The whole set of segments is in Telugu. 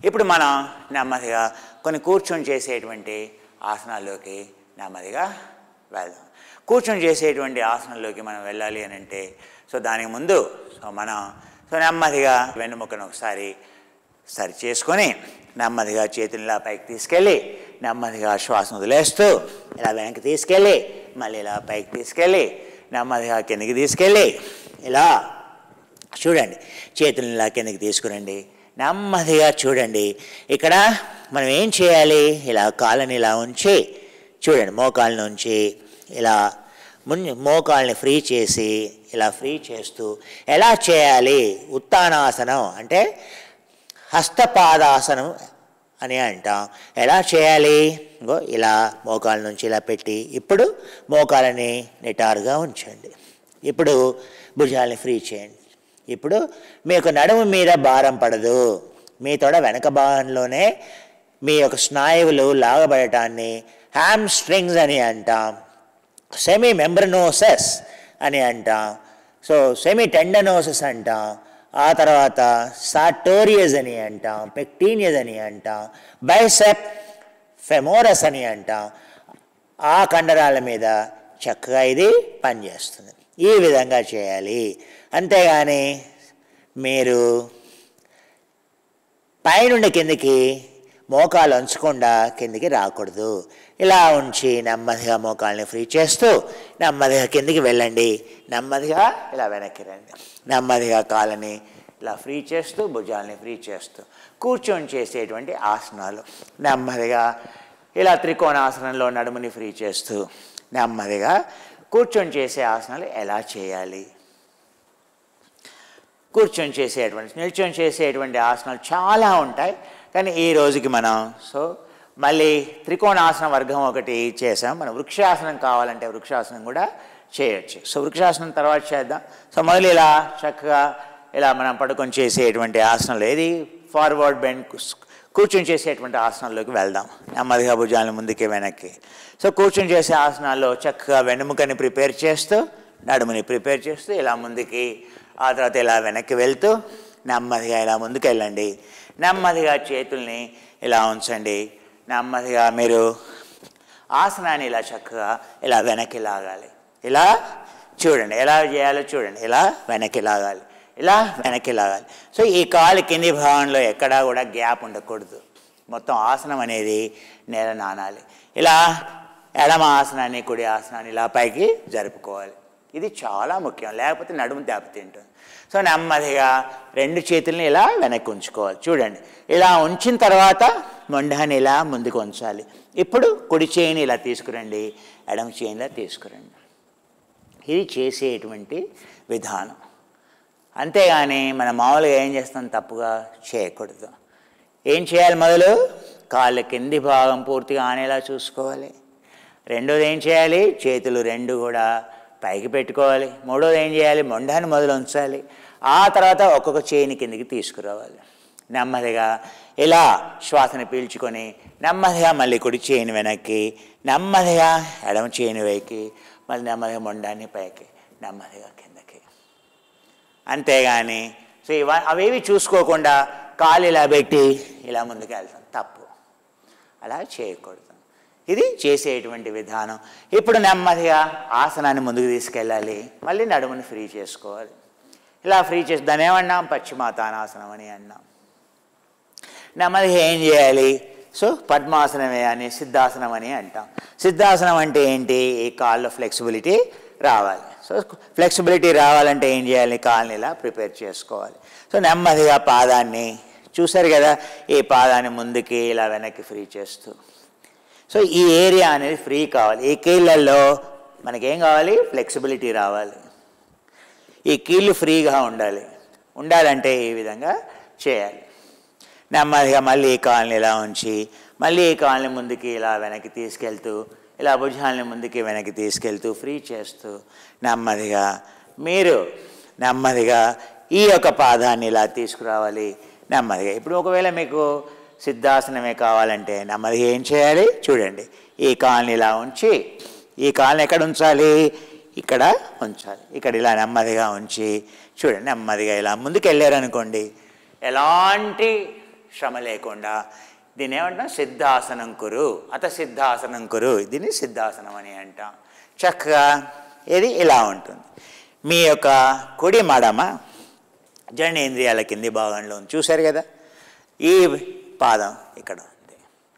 ఇప్పుడు మనం నెమ్మదిగా కొన్ని కూర్చొని చేసేటువంటి ఆసనాల్లోకి నెమ్మదిగా వెళ్దాం కూర్చొని చేసేటువంటి ఆసనంలోకి మనం వెళ్ళాలి అని అంటే సో దానికి ముందు సో మనం సో నెమ్మదిగా వెన్నుముకను ఒకసారి సరి చేసుకొని నెమ్మదిగా చేతులు ఇలా పైకి తీసుకెళ్ళి నెమ్మదిగా శ్వాసను వదిలేస్తూ ఇలా వెనక్కి తీసుకెళ్ళి మళ్ళీ ఇలా పైకి తీసుకెళ్ళి నెమ్మదిగా కిందకి తీసుకెళ్ళి ఇలా చూడండి చేతులను ఇలా కిందకి తీసుకురండి నెమ్మదిగా చూడండి ఇక్కడ మనం ఏం చేయాలి ఇలా కాళ్ళని ఇలా ఉంచి చూడండి మోకాళ్ళ నుంచి ఇలా ముందు మోకాళ్ళని ఫ్రీ చేసి ఇలా ఫ్రీ చేస్తూ ఎలా చేయాలి ఉత్తానాసనం అంటే హస్తపాదాసనం అని అంటాం ఎలా చేయాలి ఇంకో ఇలా మోకాళ్ళ నుంచి ఇలా పెట్టి ఇప్పుడు మోకాలని నిటారుగా ఉంచండి ఇప్పుడు భుజాలని ఫ్రీ చేయండి ఇప్పుడు మీకు నడుము మీద భారం పడదు మీ తొడ వెనక భాగంలోనే మీ యొక్క స్నాయువులు లాగబడటాన్ని హ్యామ్ స్ట్రింగ్స్ అని అంటాం సెమీ మెంబ్రనోసెస్ అని అంటాం సో సెమీ టెండనోసెస్ అంటాం ఆ తర్వాత సాటోరియస్ అని అంటాం పెక్టీనియస్ అని అంటాం బైసెప్ ఫెమోరస్ అని అంటాం ఆ కండరాల మీద చక్కగా ఇది పనిచేస్తుంది ఈ విధంగా చేయాలి అంతేగాని మీరు పైనుండి కిందికి మోకాలు ఉంచకుండా కిందికి రాకూడదు ఇలా ఉంచి నెమ్మదిగా మోకాల్ని ఫ్రీ చేస్తూ నెమ్మదిగా కిందికి వెళ్ళండి నెమ్మదిగా ఇలా వెనక్కి రండి నెమ్మదిగా కాళ్ళని ఇలా ఫ్రీ చేస్తూ భుజాలని ఫ్రీ చేస్తూ కూర్చొని చేసేటువంటి ఆసనాలు నెమ్మదిగా ఇలా త్రికోణాసనంలో నడుముని ఫ్రీ చేస్తూ నెమ్మదిగా కూర్చొని చేసే ఆసనాలు ఎలా చేయాలి కూర్చొని చేసేటువంటి నిల్చొని చేసేటువంటి ఆసనాలు చాలా ఉంటాయి కానీ ఈ రోజుకి మనం సో మళ్ళీ త్రికోణాసన వర్గం ఒకటి చేసాం మనం వృక్షాసనం కావాలంటే వృక్షాసనం కూడా చేయొచ్చు సో వృక్షాసనం తర్వాత చేద్దాం సో మొదలు ఇలా చక్కగా ఇలా మనం పడుకొని చేసేటువంటి ఆసనాలు ఏది ఫార్వర్డ్ బెండ్ కూర్చొని చేసేటువంటి ఆసనాల్లోకి వెళ్దాం నెమ్మదిగా భుజాలను ముందుకి వెనక్కి సో కూర్చొని చేసే ఆసనాల్లో చక్కగా వెన్నుముకని ప్రిపేర్ చేస్తూ నడుముని ప్రిపేర్ చేస్తూ ఇలా ముందుకి ఆ తర్వాత ఇలా వెనక్కి వెళ్తూ నెమ్మదిగా ఇలా ముందుకు వెళ్ళండి నెమ్మదిగా చేతుల్ని ఇలా ఉంచండి నెమ్మదిగా మీరు ఆసనాన్ని ఇలా చక్కగా ఇలా వెనక్కి లాగాలి ఇలా చూడండి ఎలా చేయాలో చూడండి ఇలా వెనక్కి లాగాలి ఇలా వెనక్కి లాగాలి సో ఈ కాలు కింది భాగంలో ఎక్కడా కూడా గ్యాప్ ఉండకూడదు మొత్తం ఆసనం అనేది నేల నానాలి ఇలా ఎడమ ఆసనాన్ని కుడి ఆసనాన్ని ఇలా పైకి జరుపుకోవాలి ఇది చాలా ముఖ్యం లేకపోతే నడుము దెబ్బతింటుంది సో నెమ్మదిగా రెండు చేతుల్ని ఇలా వెనక్కి ఉంచుకోవాలి చూడండి ఇలా ఉంచిన తర్వాత మొండాన్ని ఇలా ముందుకు ఉంచాలి ఇప్పుడు కుడి చేయిని ఇలా తీసుకురండి ఎడమ చేయిని ఇలా తీసుకురండి ఇది చేసేటువంటి విధానం అంతేగాని మనం మామూలుగా ఏం చేస్తాం తప్పుగా చేయకూడదు ఏం చేయాలి మొదలు కాళ్ళ కింది భాగం పూర్తిగా ఆనేలా చూసుకోవాలి రెండోది ఏం చేయాలి చేతులు రెండు కూడా పైకి పెట్టుకోవాలి మూడోది ఏం చేయాలి మొండాన్ని మొదలు ఉంచాలి ఆ తర్వాత ఒక్కొక్క చేయిని కిందికి తీసుకురావాలి నెమ్మదిగా ఇలా శ్వాసను పీల్చుకొని నెమ్మదిగా మళ్ళీ కుడి చేయిని వెనక్కి నెమ్మదిగా ఎడమ చేయిని వైకి మళ్ళీ నెమ్మదిగా మొండాన్ని పైకి నెమ్మదిగా కిందకి అంతేగాని సో ఇవ అవేవి చూసుకోకుండా కాలు ఇలా పెట్టి ఇలా ముందుకు వెళ్తాం తప్పు అలా చేయకూడదు ఇది చేసేటువంటి విధానం ఇప్పుడు నెమ్మదిగా ఆసనాన్ని ముందుకు తీసుకెళ్ళాలి మళ్ళీ నడుముని ఫ్రీ చేసుకోవాలి ఇలా ఫ్రీ చేసి దాన్ని ఏమన్నాం పశ్చిమాతానాసనం అని అన్నాం నెమ్మదిగా ఏం చేయాలి సో పద్మాసనమే అని సిద్ధాసనం అని అంటాం సిద్ధాసనం అంటే ఏంటి ఈ కాళ్ళలో ఫ్లెక్సిబిలిటీ రావాలి సో ఫ్లెక్సిబిలిటీ రావాలంటే ఏం చేయాలి కాళ్ళని ఇలా ప్రిపేర్ చేసుకోవాలి సో నెమ్మదిగా పాదాన్ని చూసారు కదా ఈ పాదాన్ని ముందుకి ఇలా వెనక్కి ఫ్రీ చేస్తూ సో ఈ ఏరియా అనేది ఫ్రీ కావాలి ఈ కీళ్ళల్లో మనకేం కావాలి ఫ్లెక్సిబిలిటీ రావాలి ఈ కీళ్ళు ఫ్రీగా ఉండాలి ఉండాలంటే ఈ విధంగా చేయాలి నెమ్మదిగా మళ్ళీ ఈ కాళ్ళని ఇలా ఉంచి మళ్ళీ ఈ కాళ్ళని ముందుకి ఇలా వెనక్కి తీసుకెళ్తూ ఇలా భుజాలని ముందుకి వెనక్కి తీసుకెళ్తూ ఫ్రీ చేస్తూ నెమ్మదిగా మీరు నెమ్మదిగా ఈ యొక్క పాదాన్ని ఇలా తీసుకురావాలి నెమ్మదిగా ఇప్పుడు ఒకవేళ మీకు సిద్ధాసనమే కావాలంటే నెమ్మదిగా ఏం చేయాలి చూడండి ఈ కాల్ని ఇలా ఉంచి ఈ కాల్ని ఎక్కడ ఉంచాలి ఇక్కడ ఉంచాలి ఇక్కడ ఇలా నెమ్మదిగా ఉంచి చూడండి నెమ్మదిగా ఇలా ముందుకు వెళ్ళారనుకోండి ఎలాంటి శ్రమ లేకుండా దీన్ని ఏమంటాం సిద్ధాసనం కురు అత సిద్ధాసనం కురు దీన్ని సిద్ధాసనం అని అంటాం చక్కగా ఇది ఇలా ఉంటుంది మీ యొక్క కుడి మడమ జననేంద్రియాల కింది భాగంలో ఉంది చూశారు కదా ఈ పాదం ఇక్కడ ఉంది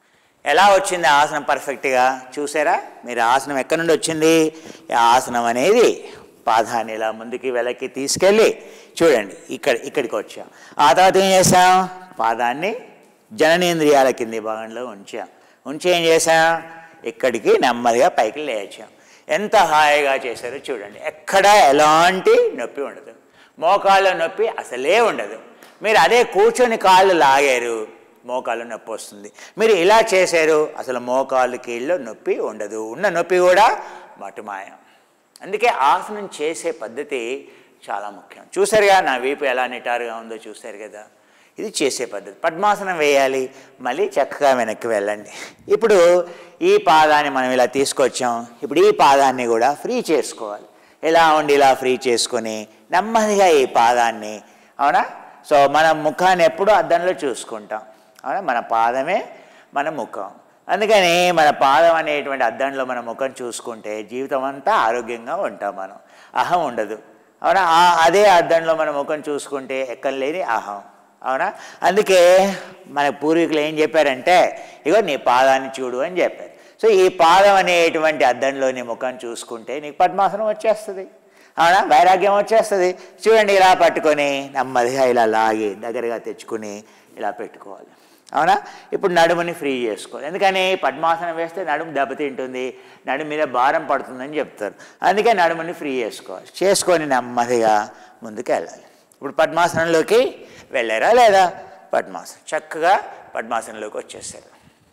ఎలా వచ్చింది ఆ ఆసనం పర్ఫెక్ట్గా చూసారా మీరు ఆసనం ఎక్కడి నుండి వచ్చింది ఈ ఆసనం అనేది పాదాన్ని ఇలా ముందుకి వెనక్కి తీసుకెళ్ళి చూడండి ఇక్కడ ఇక్కడికి వచ్చాం ఆ తర్వాత ఏం చేసాం పాదాన్ని జననేంద్రియాల కింది భాగంలో ఉంచాం ఉంచి ఏం చేసాం ఇక్కడికి నెమ్మదిగా పైకి లేచాం ఎంత హాయిగా చేశారో చూడండి ఎక్కడ ఎలాంటి నొప్పి ఉండదు మోకాళ్ళ నొప్పి అసలే ఉండదు మీరు అదే కూర్చొని కాళ్ళు లాగారు మోకాళ్ళు నొప్పి వస్తుంది మీరు ఇలా చేశారు అసలు మోకాళ్ళు కీళ్ళు నొప్పి ఉండదు ఉన్న నొప్పి కూడా మటుమాయం అందుకే ఆసనం చేసే పద్ధతి చాలా ముఖ్యం చూసారుగా నా వీపు ఎలా నిటారుగా ఉందో చూశారు కదా ఇది చేసే పద్ధతి పద్మాసనం వేయాలి మళ్ళీ చక్కగా వెనక్కి వెళ్ళండి ఇప్పుడు ఈ పాదాన్ని మనం ఇలా తీసుకొచ్చాం ఇప్పుడు ఈ పాదాన్ని కూడా ఫ్రీ చేసుకోవాలి ఇలా ఉండి ఇలా ఫ్రీ చేసుకొని నెమ్మదిగా ఈ పాదాన్ని అవునా సో మన ముఖాన్ని ఎప్పుడూ అద్దంలో చూసుకుంటాం అవునా మన పాదమే మన ముఖం అందుకని మన పాదం అనేటువంటి అద్దంలో మన ముఖం చూసుకుంటే జీవితం అంతా ఆరోగ్యంగా ఉంటాం మనం అహం ఉండదు అవునా ఆ- అదే అద్దంలో మన ముఖం చూసుకుంటే ఎక్కలేని అహం అవునా అందుకే మన పూర్వీకులు ఏం చెప్పారంటే ఇగో నీ పాదాన్ని చూడు అని చెప్పారు సో ఈ పాదం అనేటువంటి అద్దంలో నీ ముఖం చూసుకుంటే నీకు పద్మాసనం వచ్చేస్తుంది అవునా వైరాగ్యం వచ్చేస్తుంది చూడండి ఇలా పట్టుకొని నెమ్మదిగా ఇలా లాగి దగ్గరగా తెచ్చుకుని ఇలా పెట్టుకోవాలి అవునా ఇప్పుడు నడుముని ఫ్రీ చేసుకోవాలి ఎందుకని పద్మాసనం వేస్తే నడుము దెబ్బతింటుంది నడుము మీద భారం పడుతుందని చెప్తారు అందుకే నడుముని ఫ్రీ చేసుకోవాలి చేసుకొని నెమ్మదిగా ముందుకు వెళ్ళాలి ఇప్పుడు పద్మాసనంలోకి వెళ్ళారా లేదా పద్మాసనం చక్కగా పద్మాసనంలోకి వచ్చేసారు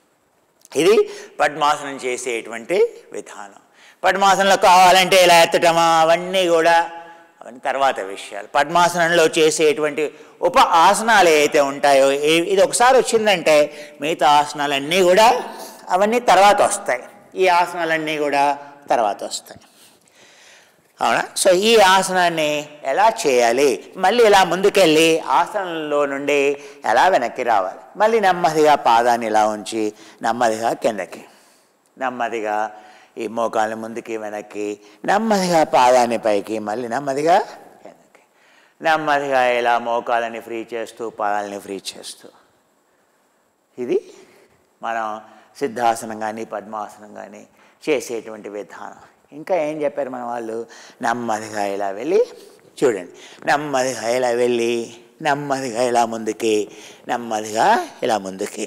ఇది పద్మాసనం చేసేటువంటి విధానం పద్మాసనంలో కావాలంటే ఇలా ఎత్తటమా అవన్నీ కూడా అవన్నీ తర్వాత విషయాలు పద్మాసనంలో చేసేటువంటి ఉప ఆసనాలు ఏవైతే ఉంటాయో ఏ- ఇది ఒకసారి వచ్చిందంటే మిగతా ఆసనాలన్నీ కూడా అవన్నీ తర్వాత వస్తాయి ఈ ఆసనాలన్నీ కూడా తర్వాత వస్తాయి అవునా సో ఈ ఆసనాన్ని ఎలా చేయాలి మళ్ళీ ఇలా ముందుకెళ్ళి ఆసనంలో నుండి ఎలా వెనక్కి రావాలి మళ్ళీ నెమ్మదిగా పాదాన్ని ఇలా ఉంచి నెమ్మదిగా కిందకి నెమ్మదిగా ఈ మోకాల్ని ముందుకి వెనక్కి నెమ్మదిగా పాదాన్ని పైకి మళ్ళీ నెమ్మదిగా కిందకి నెమ్మదిగా ఇలా మోకాలని ఫ్రీ చేస్తూ పాదాలని ఫ్రీ చేస్తూ ఇది మనం సిద్ధాసనం కానీ పద్మాసనం కానీ చేసేటువంటి విధానం ఇంకా ఏం చెప్పారు మన వాళ్ళు నెమ్మదిగా ఇలా వెళ్ళి చూడండి నెమ్మదిగా ఇలా వెళ్ళి నెమ్మదిగా ఇలా ముందుకి నెమ్మదిగా ఇలా ముందుకి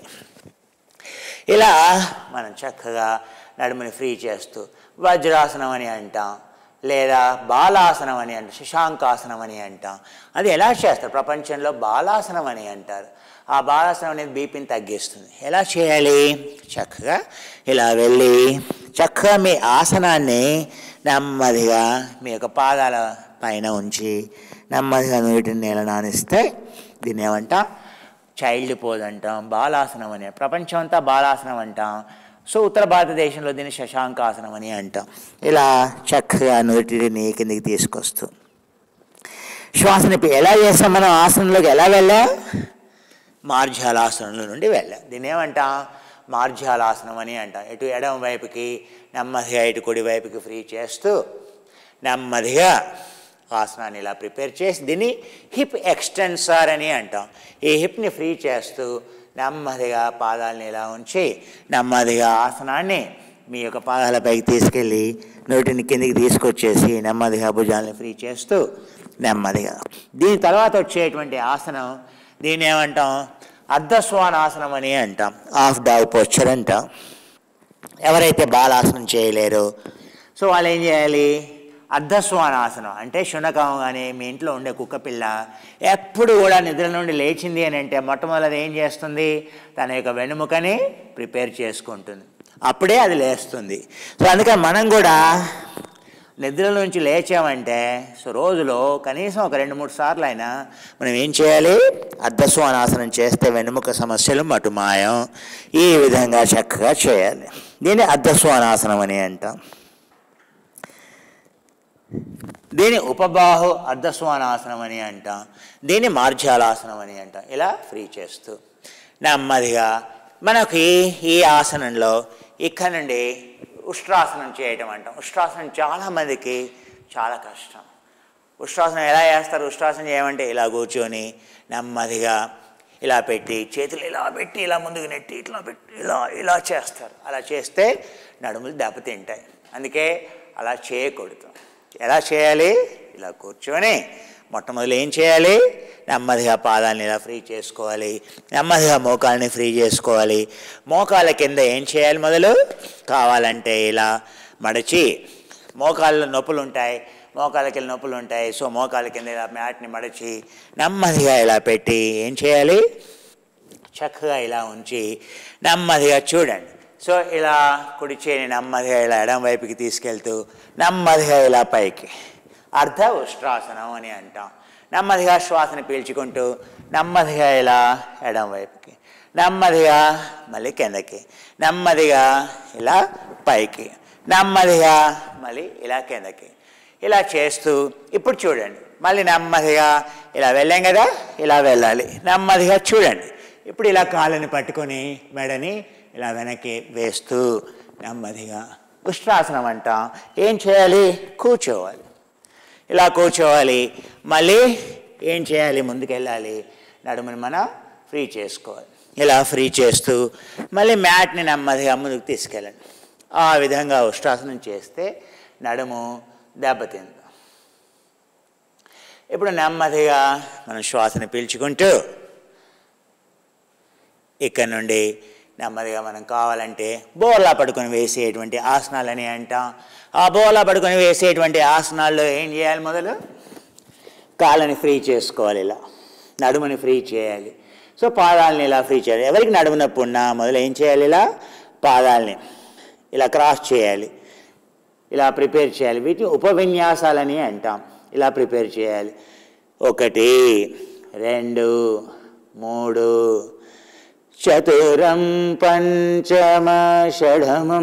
ఇలా మనం చక్కగా నడుముని ఫ్రీ చేస్తూ వజ్రాసనం అని అంటాం లేదా బాలాసనం అని అంటాం శశాంకాసనం అని అంటాం అది ఎలా చేస్తారు ప్రపంచంలో బాలాసనం అని అంటారు ఆ బాలాసనం అనేది బీపీని తగ్గిస్తుంది ఎలా చేయాలి చక్కగా ఇలా వెళ్ళి చక్కగా మీ ఆసనాన్ని నెమ్మదిగా మీ యొక్క పాదాల పైన ఉంచి నెమ్మదిగా నీటిని నేల నానిస్తే దీన్ని ఏమంటాం చైల్డ్ పోజ్ అంటాం బాలాసనం అని ప్రపంచం అంతా బాలాసనం అంటాం సో ఉత్తర భారతదేశంలో దీన్ని శశాంకాసనం అని అంటాం ఇలా చక్కగా నోటిని కిందికి తీసుకొస్తూ శ్వాసని ఇప్పుడు ఎలా చేస్తాం మనం ఆసనంలోకి ఎలా వెళ్ళాం మార్జాలాసనంలో నుండి వెళ్ళాం దీన్ని ఏమంటాం మార్జాలాసనం అని అంటాం ఇటు ఎడమ వైపుకి నెమ్మదిగా ఇటు కుడి వైపుకి ఫ్రీ చేస్తూ నెమ్మదిగా ఆసనాన్ని ఇలా ప్రిపేర్ చేసి దీన్ని హిప్ ఎక్స్టెన్సర్ అని అంటాం ఈ హిప్ని ఫ్రీ చేస్తూ నెమ్మదిగా పాదాలని ఇలా ఉంచి నెమ్మదిగా ఆసనాన్ని మీ యొక్క పాదాలపైకి తీసుకెళ్ళి నోటిని కిందికి తీసుకొచ్చేసి నెమ్మదిగా భుజాలని ఫ్రీ చేస్తూ నెమ్మదిగా దీని తర్వాత వచ్చేటువంటి ఆసనం దీన్ని ఏమంటాం అర్ధస్వానాసనం అని అంటాం హాఫ్ డాగ్ పోస్చర్ అంటాం ఎవరైతే బాలాసనం చేయలేరో సో వాళ్ళు ఏం చేయాలి అర్ధస్వానాసనం అంటే శునకం కానీ మీ ఇంట్లో ఉండే కుక్క పిల్ల ఎప్పుడు కూడా నిద్ర నుండి లేచింది అని అంటే మొట్టమొదటి ఏం చేస్తుంది తన యొక్క వెన్నుముకని ప్రిపేర్ చేసుకుంటుంది అప్పుడే అది లేస్తుంది సో అందుకని మనం కూడా నిద్ర నుంచి లేచామంటే సో రోజులో కనీసం ఒక రెండు మూడు సార్లు అయినా మనం ఏం చేయాలి అర్ధస్వానాసనం చేస్తే వెన్నుముక సమస్యలు మటుమాయం ఈ విధంగా చక్కగా చేయాలి దీన్ని అర్ధస్వానాసనం అని అంటాం దీని ఉపబాహు అర్ధస్వానాసనం అని అంటాం దీన్ని మార్జాలాసనం అని అంటాం ఇలా ఫ్రీ చేస్తూ నెమ్మదిగా మనకి ఈ ఆసనంలో ఇక్కడ నుండి ఉష్ట్రాసనం చేయటం అంటాం ఉష్ట్రాసనం చాలామందికి చాలా కష్టం ఉష్ట్రాసనం ఎలా చేస్తారు ఉష్ట్రాసనం చేయమంటే ఇలా కూర్చొని నెమ్మదిగా ఇలా పెట్టి చేతులు ఇలా పెట్టి ఇలా ముందుకు నెట్టి ఇట్లా పెట్టి ఇలా ఇలా చేస్తారు అలా చేస్తే నడుములు దెబ్బతింటాయి అందుకే అలా చేయకూడదు ఎలా చేయాలి ఇలా కూర్చొని మొట్టమొదలు ఏం చేయాలి నెమ్మదిగా పాదాలని ఇలా ఫ్రీ చేసుకోవాలి నెమ్మదిగా మోకాల్ని ఫ్రీ చేసుకోవాలి మోకాల కింద ఏం చేయాలి మొదలు కావాలంటే ఇలా మడచి మోకాళ్ళ నొప్పులు ఉంటాయి మోకాల కింద నొప్పులు ఉంటాయి సో మోకాల కింద ఇలా మ్యాట్ని మడచి నెమ్మదిగా ఇలా పెట్టి ఏం చేయాలి చక్కగా ఇలా ఉంచి నెమ్మదిగా చూడండి సో ఇలా కుడి చేయిని నెమ్మదిగా ఇలా ఎడం వైపుకి తీసుకెళ్తూ నెమ్మదిగా ఇలా పైకి అర్ధ ఉష్ట్రాసనం అని అంటాం నెమ్మదిగా శ్వాసని పీల్చుకుంటూ నెమ్మదిగా ఇలా ఎడం వైపుకి నెమ్మదిగా మళ్ళీ కిందకి నెమ్మదిగా ఇలా పైకి నెమ్మదిగా మళ్ళీ ఇలా కిందకి ఇలా చేస్తూ ఇప్పుడు చూడండి మళ్ళీ నెమ్మదిగా ఇలా వెళ్ళాం కదా ఇలా వెళ్ళాలి నెమ్మదిగా చూడండి ఇప్పుడు ఇలా కాళ్ళని పట్టుకొని మెడని ఇలా వెనక్కి వేస్తూ నెమ్మదిగా ఉష్ట్రాసనం అంటాం ఏం చేయాలి కూర్చోవాలి ఇలా కూర్చోవాలి మళ్ళీ ఏం చేయాలి ముందుకెళ్ళాలి నడుముని మనం ఫ్రీ చేసుకోవాలి ఇలా ఫ్రీ చేస్తూ మళ్ళీ మ్యాట్ని నెమ్మదిగా ముందుకు తీసుకెళ్ళండి ఆ విధంగా ఉష్ట్రాసనం చేస్తే నడుము దెబ్బతింది ఇప్పుడు నెమ్మదిగా మనం శ్వాసను పీల్చుకుంటూ ఇక్కడ నుండి నెమ్మదిగా మనం కావాలంటే బోర్లా పడుకొని వేసేటువంటి ఆసనాలని అంటాం ఆ బోర్లా పడుకొని వేసేటువంటి ఆసనాల్లో ఏం చేయాలి మొదలు కాళ్ళని ఫ్రీ చేసుకోవాలి ఇలా నడుముని ఫ్రీ చేయాలి సో పాదాలని ఇలా ఫ్రీ చేయాలి ఎవరికి నడుము నొప్పి ఉన్నా మొదలు ఏం చేయాలి ఇలా పాదాలని ఇలా క్రాస్ చేయాలి ఇలా ప్రిపేర్ చేయాలి వీటిని ఉపవిన్యాసాలని అంటాం ఇలా ప్రిపేర్ చేయాలి ఒకటి రెండు మూడు చతురం పంచమ షఢమం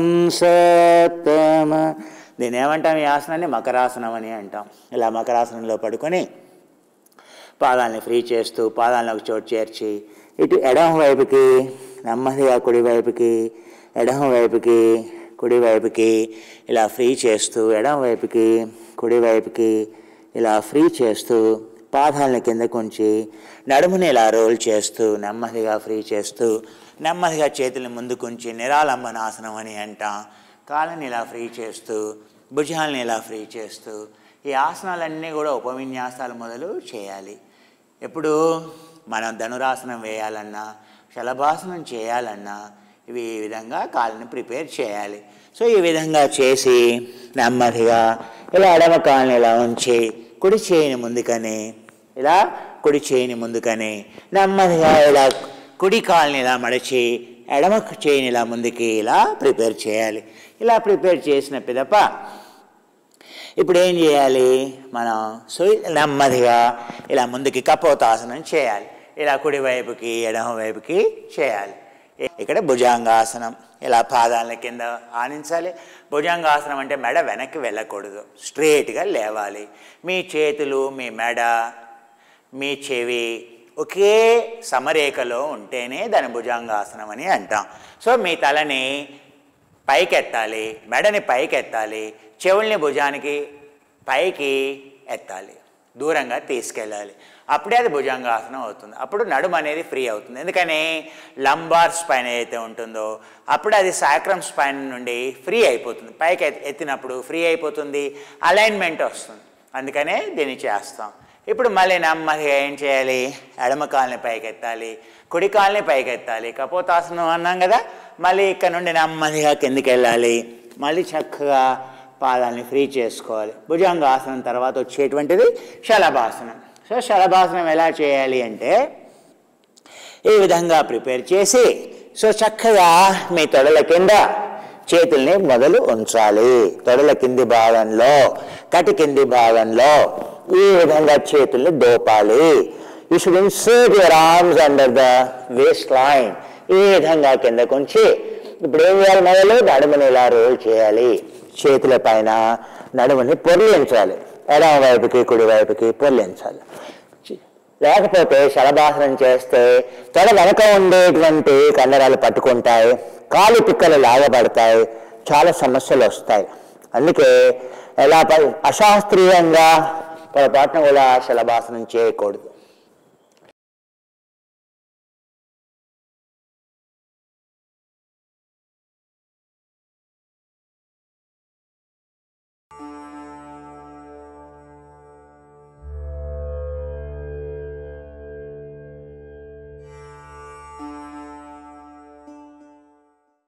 సప్తమ దీని ఏమంటాం ఈ ఆసనాన్ని మకరాసనం అని అంటాం ఇలా మకరాసనంలో పడుకొని పాదాలని ఫ్రీ చేస్తూ పాదాలను ఒక చోటు చేర్చి ఇటు ఎడమ వైపుకి నెమ్మదిగా కుడి వైపుకి ఎడమ వైపుకి కుడి వైపుకి ఇలా ఫ్రీ చేస్తూ ఎడమ వైపుకి కుడి వైపుకి ఇలా ఫ్రీ చేస్తూ పాదాలను కిందకు ఉంచి నడుముని ఇలా రోల్ చేస్తూ నెమ్మదిగా ఫ్రీ చేస్తూ నెమ్మదిగా చేతులు ముందుకుంచి నిరాలంబనాసనం అని అంటాం కాళ్ళని ఇలా ఫ్రీ చేస్తూ భుజాలని ఇలా ఫ్రీ చేస్తూ ఈ ఆసనాలన్నీ కూడా ఉపవిన్యాసాలు మొదలు చేయాలి ఎప్పుడు మనం ధనురాసనం వేయాలన్నా శలభాసనం చేయాలన్నా ఇవి ఈ విధంగా కాళ్ళని ప్రిపేర్ చేయాలి సో ఈ విధంగా చేసి నెమ్మదిగా ఇలా ఎడమ కాళ్ళని ఇలా ఉంచి కుడి చేయిని ముందుకని ఇలా కుడి చేయిని ముందుకని నెమ్మదిగా ఇలా కుడి కాళ్ళని ఇలా మడిచి ఎడమ చేయిని ఇలా ముందుకి ఇలా ప్రిపేర్ చేయాలి ఇలా ప్రిపేర్ చేసిన పిదప ఇప్పుడు ఏం చేయాలి మనం సో నెమ్మదిగా ఇలా ముందుకి కపోతాసనం చేయాలి ఇలా కుడి వైపుకి ఎడమ వైపుకి చేయాలి ఇక్కడ భుజంగాసనం ఇలా పాదాలని కింద ఆనించాలి భుజంగాసనం అంటే మెడ వెనక్కి వెళ్ళకూడదు స్ట్రేట్గా లేవాలి మీ చేతులు మీ మెడ మీ చెవి ఒకే సమరేఖలో ఉంటేనే దాని భుజంగాసనం అని అంటాం సో మీ తలని పైకెత్తాలి మెడని పైకెత్తాలి చెవుల్ని భుజానికి పైకి ఎత్తాలి దూరంగా తీసుకెళ్ళాలి అప్పుడే అది భుజంగాసనం అవుతుంది అప్పుడు నడుము అనేది ఫ్రీ అవుతుంది ఎందుకని లంబార్ స్పైన్ ఏదైతే ఉంటుందో అప్పుడు అది సాక్రమ్ స్పైన్ నుండి ఫ్రీ అయిపోతుంది పైకి ఎత్- ఎత్తినప్పుడు ఫ్రీ అయిపోతుంది అలైన్మెంట్ వస్తుంది అందుకనే దీన్ని చేస్తాం ఇప్పుడు మళ్ళీ నెమ్మదిగా ఏం చేయాలి ఎడమ కాల్ని పైకెత్తాలి కుడి కాల్ని పైకెత్తాలి కపోతాసనం అన్నాం కదా మళ్ళీ ఇక్కడ నుండి నెమ్మదిగా కిందికి వెళ్ళాలి మళ్ళీ చక్కగా పాదాలని ఫ్రీ చేసుకోవాలి భుజంగాసనం తర్వాత వచ్చేటువంటిది శలభాసనం సో శలభాసనం ఎలా చేయాలి అంటే ఈ విధంగా ప్రిపేర్ చేసి సో చక్కగా మీ తొడల కింద చేతుల్ని మొదలు ఉంచాలి తొడల కింది భాగంలో కటి కింది భాగంలో ఈ విధంగా చేతుల్ని దోపాలి you should insert your arms under the waist line ఈ విధంగా కిందకు ఉంచి ఇప్పుడు ఏం చేయాలి మొదలు నడుముని ఇలా రోల్ చేయాలి చేతుల పైన నడుముని పొర్లించాలి ఎడమ వైపుకి కుడి వైపుకి పొర్లించాలి లేకపోతే శలభాసనం చేస్తే తొడ వెనక ఉండేటువంటి కండరాలు పట్టుకుంటాయి కాలు పిక్కలు లాగబడతాయి చాలా సమస్యలు వస్తాయి అందుకే ఎలా ప- అశాస్త్రీయంగా పొరపాటున కూడా శలభాసనం చేయకూడదు